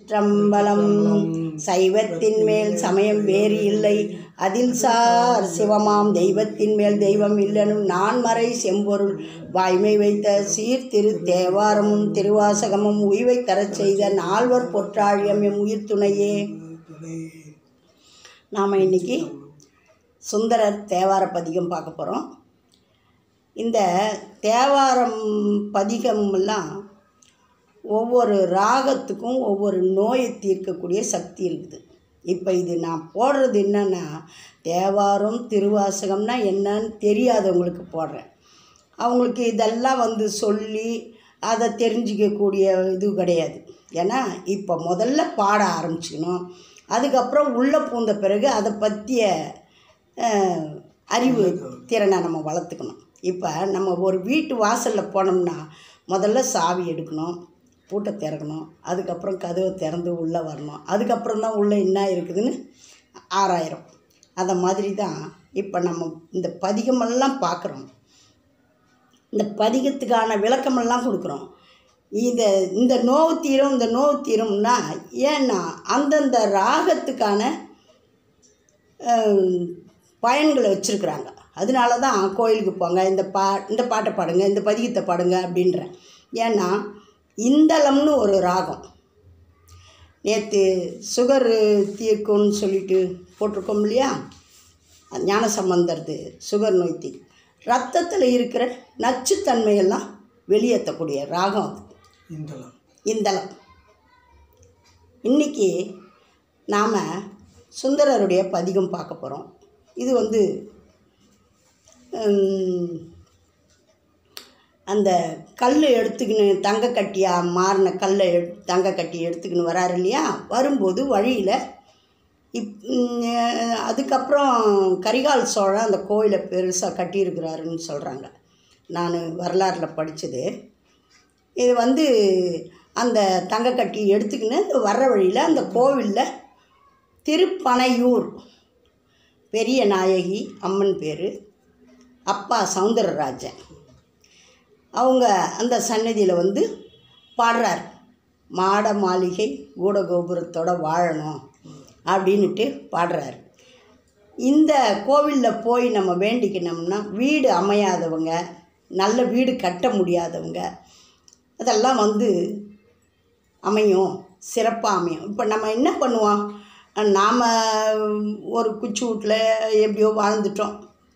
திருச்சிற்றம்பலம் சைவத்தின் மேல் சமயம் வேறு இல்லை அதில் சார் சிவமாம் தெய்வத்தின் மேல் தெய்வம் இல்லனும் நான்மறை செம்பொருள் வாய்மை வைத்த சீர் திரு தேவாரமும் திருவாசகமும் உய்வை தரச் செய்த நால்வர் பொற்றாழியம் எம் உயிர் துணையே நாம் இன்னைக்கு சுந்தரர் தேவார பதிகம் பார்க்க போகிறோம் இந்த தேவாரம் பதிகமெல்லாம் ஒவ்வொரு ராகத்துக்கும் ஒவ்வொரு நோயை தீர்க்கக்கூடிய சக்தி இருக்குது இப்போ இது நான் போடுறது என்னன்னா தேவாரம் திருவாசகம்னா என்னன்னு தெரியாதவங்களுக்கு போடுறேன் அவங்களுக்கு இதெல்லாம் வந்து சொல்லி அதை தெரிஞ்சிக்கக்கூடிய இது கிடையாது ஏன்னா இப்போ முதல்ல பாட ஆரம்பிச்சுக்கணும் அதுக்கப்புறம் உள்ளே பூந்த பிறகு அதை பற்றிய அஹ், அறிவு திறனை நம்ம வளர்த்துக்கணும் இப்போ நம்ம ஒரு வீட்டு வாசலில் போனோம்னா முதல்ல சாவி எடுக்கணும் பூட்டை திறக்கணும் அதுக்கப்புறம் கதவை திறந்து உள்ளே வரணும் அதுக்கப்புறம் தான் உள்ளே என்ன இருக்குதுன்னு ஆறாயிரம் அதை மாதிரி தான் இப்போ நம்ம இந்த பதிகமெல்லாம் பார்க்குறோம் இந்த பதிகத்துக்கான விளக்கமெல்லாம் கொடுக்குறோம் இந்த இந்த நோவு தீரும் இந்த நோவு தீரும்னா ஏன்னா அந்தந்த ராகத்துக்கான அஹ், பயன்களை வச்சுருக்குறாங்க அதனால தான் கோயிலுக்கு போங்க இந்த பா இந்த பாட்டை பாடுங்க இந்த பதிகத்தை பாடுங்க அப்படின்றேன் ஏன்னா இந்தளம்னு ஒரு ராகம் நேற்று சுகர் தீர்க்கும்னு சொல்லிட்டு போட்டிருக்கோம் இல்லையா ஞானசம்பந்தர்து சுகர் நோய் தீர்க்கும் ரத்தத்தில் இருக்கிற நச்சுத்தன்மையெல்லாம் வெளியேற்றக்கூடிய ராகம் அது இந்தளம் இந்தளம் இன்னைக்கு நாம் சுந்தரருடைய பதிகம் பார்க்க போகிறோம் இது வந்து ஹம், அந்த கல் எடுத்துக்கின்னு தங்க கட்டியாக மாறின கல்லை எடு தங்க கட்டி எடுத்துக்கின்னு வராரு இல்லையா வரும்போது வழியில் இப் ம், அதுக்கப்புறம் கரிகால் சோழன் அந்த கோயிலை பெருசாக கட்டியிருக்கிறாருன்னு சொல்கிறாங்க நான் வரலாறில் படித்தது இது வந்து அந்த தங்கக்கட்டி எடுத்துக்கின்னு இந்த வர்ற வழியில் அந்த கோவிலில் திருப்பனையூர் பெரிய நாயகி அம்மன் பேர் அப்பா சவுந்தரராஜன் அவங்க அந்த சன்னதியில் வந்து பாடுறார் மாட மாளிகை கூட கோபுரத்தோட வாழணும் அப்படின்னுட்டு பாடுறார் இந்த கோவிலில் போய் நம்ம வேண்டிக்கணும்னா வீடு அமையாதவங்க நல்ல வீடு கட்ட முடியாதவங்க அதெல்லாம் வந்து அமையும் சிறப்பாக அமையும் இப்போ நம்ம என்ன பண்ணுவோம் நாம் ஒரு குச்சி வீட்டில் எப்படியோ வாழ்ந்துட்டோம்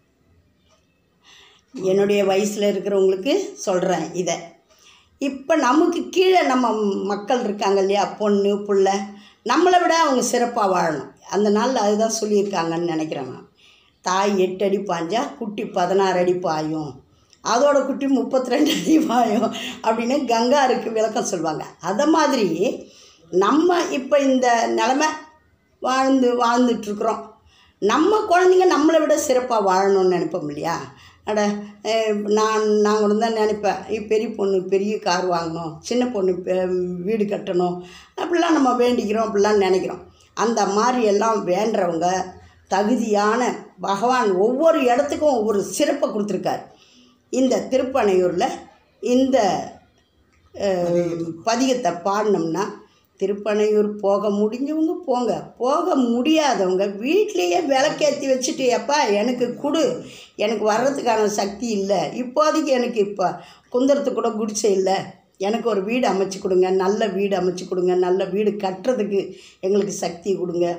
என்னுடைய வயசில் இருக்கிறவங்களுக்கு சொல்கிறேன் இதை இப்போ நமக்கு கீழே நம்ம மக்கள் இருக்காங்க இல்லையா பொண்ணு புள்ள நம்மளை விட அவங்க சிறப்பாக வாழணும் அந்த நாளில் அதுதான் சொல்லியிருக்காங்கன்னு நினைக்கிறேன் நான் தாய் எட்டு அடி பாஞ்சா குட்டி பதினாறு அடி பாயும் அதோட குட்டி முப்பத்தி ரெண்டு அடி பாயும் அப்படின்னு கங்காருக்கு விளக்கம் சொல்லுவாங்க அதை மாதிரி நம்ம இப்போ இந்த நிலமை வாழ்ந்து வாழ்ந்துட்டுருக்குறோம் நம்ம குழந்தைங்க நம்மளை விட சிறப்பாக வாழணும்னு நினைப்போம் இல்லையா அட அஹ், நான் நான் கூட தான் நினைப்பேன் "ஐய், பெரிய பொண்ணு பெரிய கார் வாங்கணும் சின்ன பொண்ணு பெ- வீடு கட்டணும் அப்படிலாம் நம்ம வேண்டிக்கிறோம் அப்படிலாம் நினைக்கிறோம் அந்த மாதிரி எல்லாம் வேண்டுறவங்க தகுதியான பகவான் ஒவ்வொரு இடத்துக்கும் ஒவ்வொரு சிறப்பை கொடுத்துருக்காரு இந்த திருப்பனையூரில் இந்த அஹ், பதிகத்தை பாடினோம்னா திருப்பனையூர் போக முடிஞ்சவங்க போங்க போக முடியாதவங்க வீட்லேயே விளக்கேற்றி வச்சுட்டு எப்பா எனக்கு கொடு எனக்கு வர்றதுக்கான சக்தி இல்லை இப்போதைக்கு எனக்கு இப்போ குந்தரத்துக்கு கூட குடிசை இல்லை எனக்கு ஒரு வீடு அமைச்சு கொடுங்க நல்ல வீடு அமைச்சு கொடுங்க நல்ல வீடு கட்டுறதுக்கு எங்களுக்கு சக்தி கொடுங்க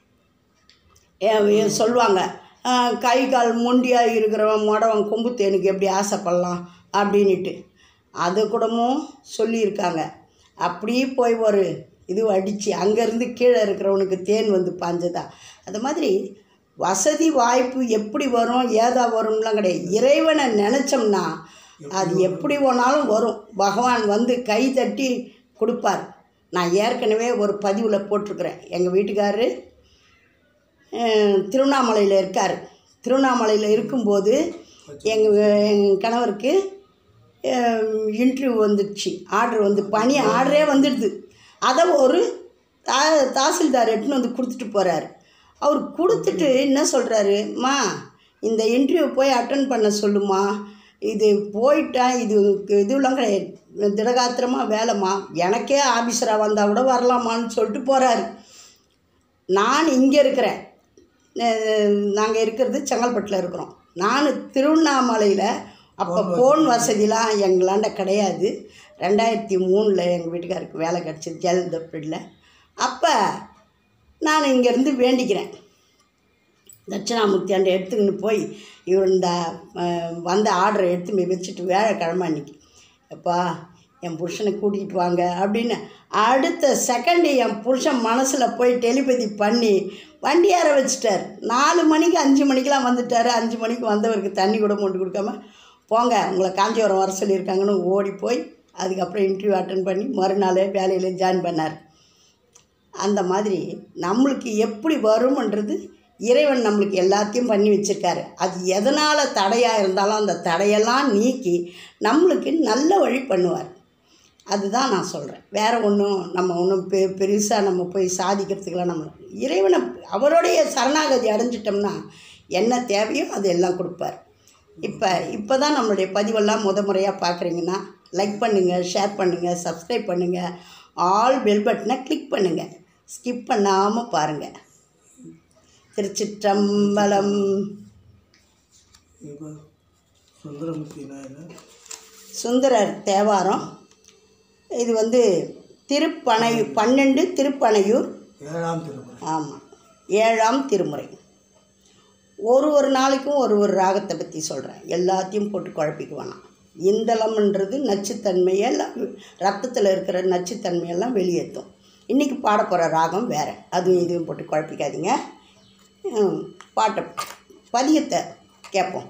ஏ- ஏ- சொல்லுவாங்க "ஆஹ், கை கால் மொண்டியாக இருக்கிறவன் மொடவன் கொம்பு தேனுக்கு எப்படி ஆசைப்படலாம் அப்படின்ட்டு அது கூடமும் சொல்லியிருக்காங்க அப்படியே போய் ஒரு இது அடித்து அங்கேருந்து கீழே இருக்கிறவனுக்கு தேன் வந்து பாஞ்சதா அது மாதிரி வசதி வாய்ப்பு எப்படி வரும் ஏதா வரும்லாம் கிடையாது இறைவனை நினச்சோம்னா அது எப்படி வேணாலும் வரும் பகவான் வந்து கை தட்டி கொடுப்பார் நான் ஏற்கனவே ஒரு பதிவில் போட்டிருக்கிறேன் எங்கள் வீட்டுக்காரரு அஹ், திருவண்ணாமலையில் இருக்கார் திருவண்ணாமலையில் இருக்கும்போது எங்கள் எங்கள் கணவருக்கு இன்டர்வியூ வந்துடுச்சு ஆர்டர் வந்து பணி ஆர்டரே வந்துடுது அதை ஒரு தா தாசில்தார் எட்டுன்னு வந்து கொடுத்துட்டு போகிறாரு அவர் கொடுத்துட்டு என்ன சொல்கிறாரு மா இந்த இன்டர்வியூ போய் அட்டன் பண்ண சொல்லுமா இது போயிட்டேன் இது இதுலாம் கிடையாது திடகாத்திரமாக வேலைம்மா எனக்கே ஆஃபீஸராக வந்தால் கூட வரலாமான்னு சொல்லிட்டு போகிறாரு நான் இங்கே இருக்கிறேன் நாங்கள் இருக்கிறது செங்கல்பட்டில் இருக்கிறோம் நான் திருவண்ணாமலையில் அப்போ ஃபோன் வசதிலாம் எங்களாண்ட கிடையாது ரெண்டாயிரத்தி மூணில் எங்கள் வீட்டுக்காருக்கு வேலை கிடச்சிது ஜெயலலிதா அப்போ நான் இங்கேருந்து வேண்டிக்கிறேன் தட்சிணாமூர்த்தியாண்ட எடுத்துக்கின்னு போய் இவர் இந்த அஹ், வந்த ஆர்டரை எடுத்து போய் வச்சுட்டு வேலைக்கிழமை அன்னைக்கு அப்பா என் புருஷனை கூட்டிகிட்டு வாங்க அப்படின்னு அடுத்த செகண்டு என் புருஷன் மனசில் போய் டெலிபதி பண்ணி வண்டி ஏற வச்சுட்டார் நாலு மணிக்கு அஞ்சு மணிக்கெலாம் வந்துட்டார் அஞ்சு மணிக்கு வந்தவருக்கு தண்ணி கூட கொண்டு கொடுக்காம போங்க உங்களை காஞ்சிபுரம் வர சொல்லியிருக்காங்கன்னு ஓடி போய் அதுக்கப்புறம் இன்டர்வியூ அட்டன் பண்ணி மறுநாளே வேலையில் ஜாயின் பண்ணார் அந்த மாதிரி நம்மளுக்கு எப்படி வரும்ன்றது இறைவன் நம்மளுக்கு எல்லாத்தையும் பண்ணி வச்சிருக்காரு அது எதனால் தடையாக இருந்தாலும் அந்த தடையெல்லாம் நீக்கி நம்மளுக்கு நல்ல வழி பண்ணுவார் அதுதான் நான் சொல்கிறேன் வேறு ஒன்றும் நம்ம ஒன்றும் பெ பெருசாக நம்ம போய் சாதிக்கிறதுக்கெல்லாம் நம்ம இறைவனை அவருடைய சரணாகதி அடைஞ்சிட்டோம்னா என்ன தேவையோ அது எல்லாம் கொடுப்பார் இப்போ இப்போ தான் நம்மளுடைய பதிவெல்லாம் முத முறையாக பார்க்குறீங்கன்னா லைக் பண்ணுங்கள் ஷேர் பண்ணுங்கள் சப்ஸ்கிரைப் பண்ணுங்கள் ஆல் பெல் பட்டனை கிளிக் பண்ணுங்கள் ஸ்கிப் பண்ணாமல் பாருங்கள் திருச்சிற்றம்பலம் இப்போ சுந்தரமூர்த்தி நாயனர் சுந்தரர் தேவாரம் இது வந்து திருப்பனையூர் பன்னெண்டு திருப்பனையூர் ஏழாம் திருமுறை ஆமாம் ஏழாம் திருமுறை ஒரு ஒரு நாளைக்கும் ஒரு ஒரு ராகத்தை பற்றி சொல்கிறேன் எல்லாத்தையும் போட்டு குழப்பிக்க வேணாம் இந்தளம்ன்றது நச்சுத்தன்மையை எல்லாம் ரத்தத்தில் இருக்கிற நச்சுத்தன்மையெல்லாம் வெளியேற்றும் இன்றைக்கி பாட போகிற ராகம் வேறு அதுவும் இதுவும் போட்டு குழப்பிக்காதீங்க ம், பாட்டை பதியத்தை கேட்போம்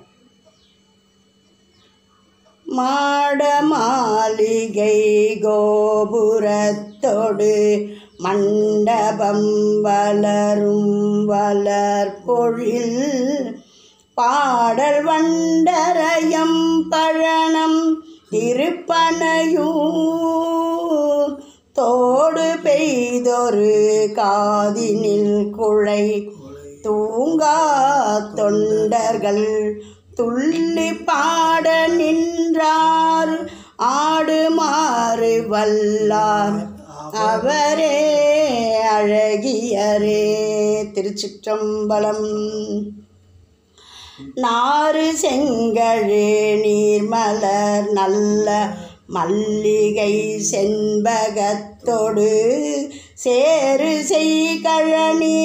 மாட மாளிகை கோபுரத்தொடு மண்டபம் வளரும் வளர்பொழில் பாடல் வண்டரயம் பழனம் திருப்பனையூர் தோடு பெய்தொரு காதினில் குழை தூங்கா தொண்டர்கள் துள்ளி பாட நின்றார் ஆடுமாறு வல்லார் அவரே அழகியரே திருச்சிற்றம்பலம் நாறு செங்கழே நீர்மலர் நல்ல மல்லிகை செண்பகத்தொடு சேறு செய்கழனி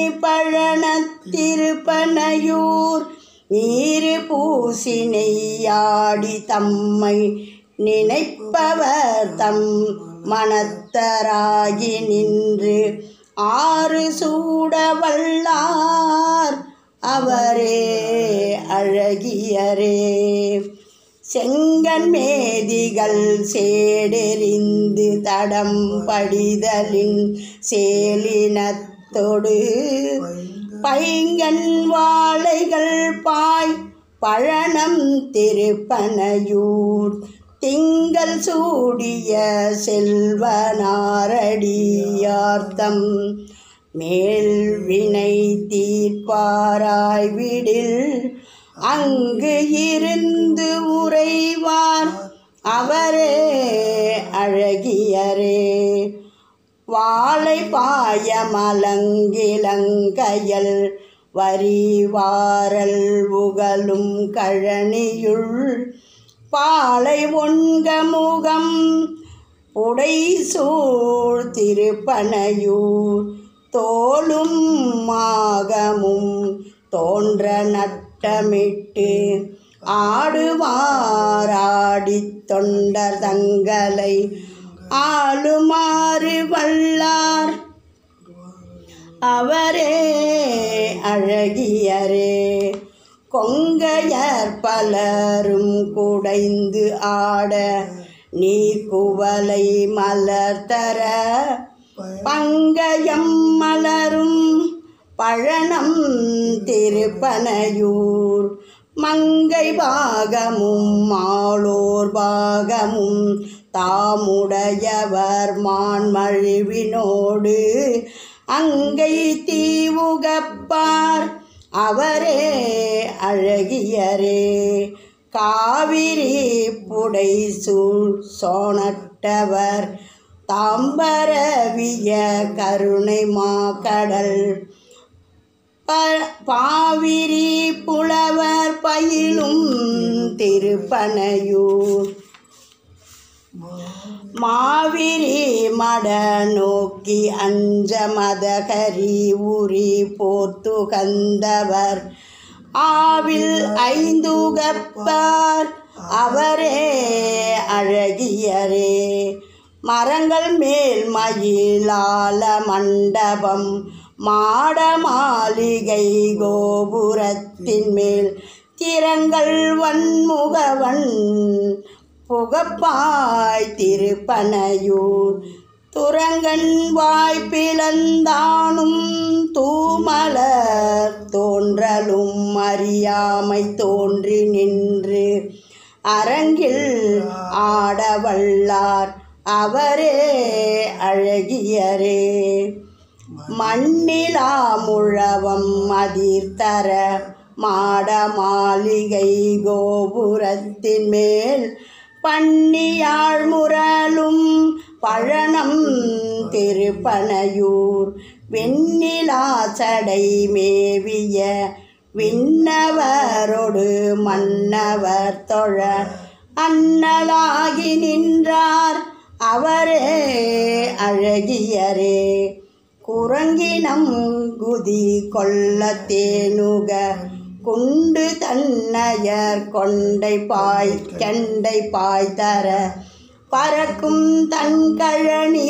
பழனத்திருப்பனையூர் நீரு பூசி நெய்யாடி தம்மை நினைப்பவர் தம் மனத்தராகி நின்று ஆறு சூட வல்லார் அவரே அழகியரே செங்கன் மேதிகள் சேடெறிந்து தடம் படிதலின் சேலினத்தொடு பைங்கன் வாழைகள் பாய் பழனம் திருப்பனையூர் திங்கள் சூடிய செல்வனாரடியார்த்தம் மேல்வினை தீர்ப்பாராய் விடில் அங்கு இருந்து உறைவார் அவரே அழகியரே வாழை பாய மலங்கிலங்கையல் வரிவாரல் உகலும் கழனியுள் பாலை ஒன்க முகம் உடை சூழ் திருப்பனையூர் தோளும் மாகமும் தோன்ற நட்டமிட்டு ஆடுவாராடித் தொண்டர் தங்களை ஆளுமாறு வல்லார் அவரே அழகியரே கொங்கையர் பலரும் குடைந்து ஆட நீர் குவலை மலர் தர பங்கயம் மலரும் பழனம் திருப்பனையூர் மங்கை பாகமும் மாளோர் பாகமும் தாமுடையவர் மான்மழிவினோடு அங்கை தீவுகப்பார் அவரே அழகியரே காவிரி புடை சூழ் சோனட்டவர் தாம்பரவிய கருணை மாக்கடல் ப- பாவிரி புலவர் பயிலும் திருப்பனையூர் மாவிரி மட நோக்கி அஞ்ச மதகரி உரி போர்த்துகந்தவர் ஆவில் ஐந்துகப்பார் அவரே அழகியரே மரங்கள் மேல் மயிலால மண்டபம் மாட மாளிகை கோபுரத்தின் மேல் திறங்கள் வன்முகவன் புகப்பாய் திருப்பனையூர் துரங்கன் வாய்ப்பிழந்தானும் தூமலர் தோன்றலும் அறியாமை தோன்றி நின்று அரங்கில் ஆடவல்லார் அவரே அழகியரே மண்ணிலா முழவம் அதிர்த்தர மாட மாளிகை கோபுரத்தின் மேல் பன்னியாழ் முரலும் பழனம் திருப்பனையூர் வெண்ணிலா சடை மேவிய விண்ணவரோடு மன்னவர் தொழ அண்ணலாகி நின்றார் அவரே அழகியரே குரங்கினம் குதி கொள்ள தேனுக குண்டு தன்னையர் கொண்டை பாய் கெண்டை பாய் தர பறக்கும் தன்கழனி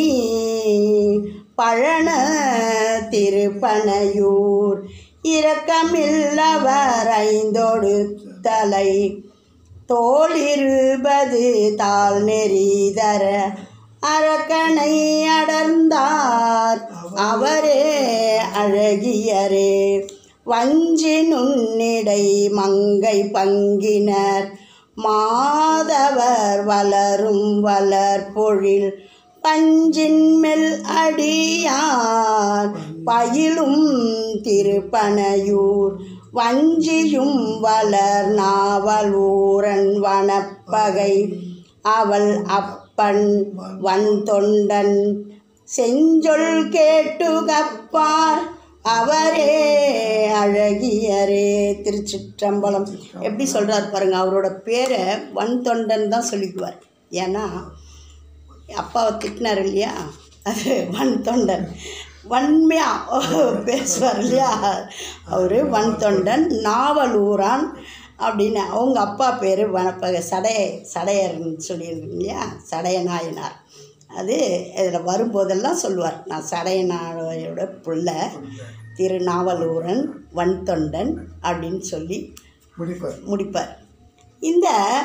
பழன திருப்பனையூர் இரக்கமில்லவர் ஐந்தொடு தலை தோளிருபது தாள் நெறிதர அரக்கனை அடர்ந்தார் அவரே அழகியரே வஞ்சி நுண்ணிடை மங்கை பங்கினர் மாதவர் வளரும் வளர் பொழில் பஞ்சின் மெல் அடியார் பயிலும் திருப்பனையூர் வஞ்சியும் வளர் நாவல் ஊரன் வனப்பகை அவள் அப்பன் வன் தொண்டன் செஞ்சொல் கேட்டு கப்பார் அவரே அழகியரே திருச்சிற்றம்பலம் எப்படி சொல்கிறார் பாருங்க அவரோட பேரை வன் தொண்டன் தான் சொல்லிக்குவார் ஏன்னா அப்பாவை திட்டினார் இல்லையா அது வன் தொண்டன் வன்மையாக பேசுவார் இல்லையா அவர் வன் தொண்டன் நாவலூரான் அப்படின்னு அவங்க அப்பா பேர் வனப்ப சடைய சடையர்னு சொல்லியிருக்கு இல்லையா சடைய நாயனார் அது இதில் வரும்போதெல்லாம் சொல்லுவார் நான் சடையனாரோட பிள்ளை திருநாவலூரன் வன் தொண்டன் அப்படின்னு சொல்லி முடிப்பார் முடிப்பார் இந்த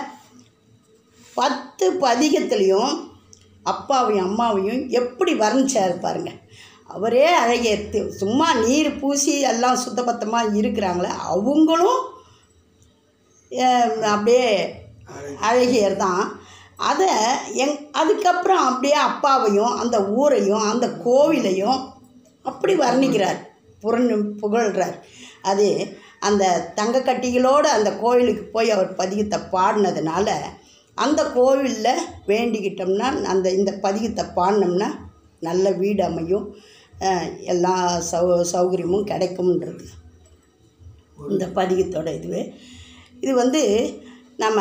பத்து பதிகத்துலேயும் அப்பாவையும் அம்மாவையும் எப்படி வர்ணிச்சார் பாருங்க அவரே அழகிய தி- சும்மா நீர் பூசி எல்லாம் சுத்தபத்தமாக இருக்கிறாங்களே அவங்களும் அஹ், அப்படியே அழகியர் தான் அதை எங் அதுக்கப்புறம் அப்படியே அப்பாவையும் அந்த ஊரையும் அந்த கோவிலையும் அப்படி வர்ணிக்கிறார் புரண் புகழ்கிறார் அது அந்த தங்கக்கட்டிகளோடு அந்த கோவிலுக்கு போய் அவர் பதிகத்தை பாடினதுனால அந்த கோவிலில் வேண்டிக்கிட்டோம்னா அந்த இந்த பதிகத்தை பாடினோம்னா நல்ல வீடு அமையும் அஹ், எல்லா சௌ சௌகரியமும் கிடைக்கும்ன்றது இந்த பதிகத்தோட இதுவே இது வந்து நம்ம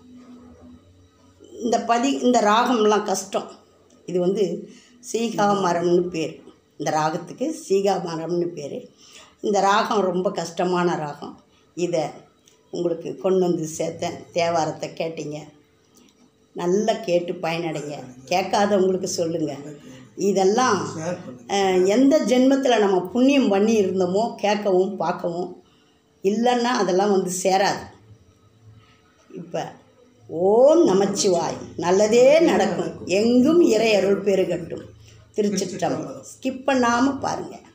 இந்த பதி இந்த ராகம்லாம் கஷ்டம் இது வந்து சீகா மரம்னு பேர் இந்த ராகத்துக்கு சீகா மரம்னு பேர் இந்த ராகம் ரொம்ப கஷ்டமான ராகம் இதை உங்களுக்கு கொண்டு வந்து சேர்த்தேன் தேவாரத்தை கேட்டீங்க நல்லா கேட்டு பயனடைங்க கேட்காதவங்களுக்கு சொல்லுங்கள் இதெல்லாம் ஷேர் பண்ணுங்க அஹ், எந்த ஜென்மத்தில் நம்ம புண்ணியம் பண்ணி இருந்தோமோ கேட்கவும் பார்க்கவும் இல்லைன்னா அதெல்லாம் வந்து சேராது இப்போ ஓம் நமச்சிவாய் நல்லதே நடக்கும் எங்கும் இறை அருள் பெருகட்டும் திருச்சிற்றம்பலம் ஸ்கிப் பண்ணாமல் பாருங்கள்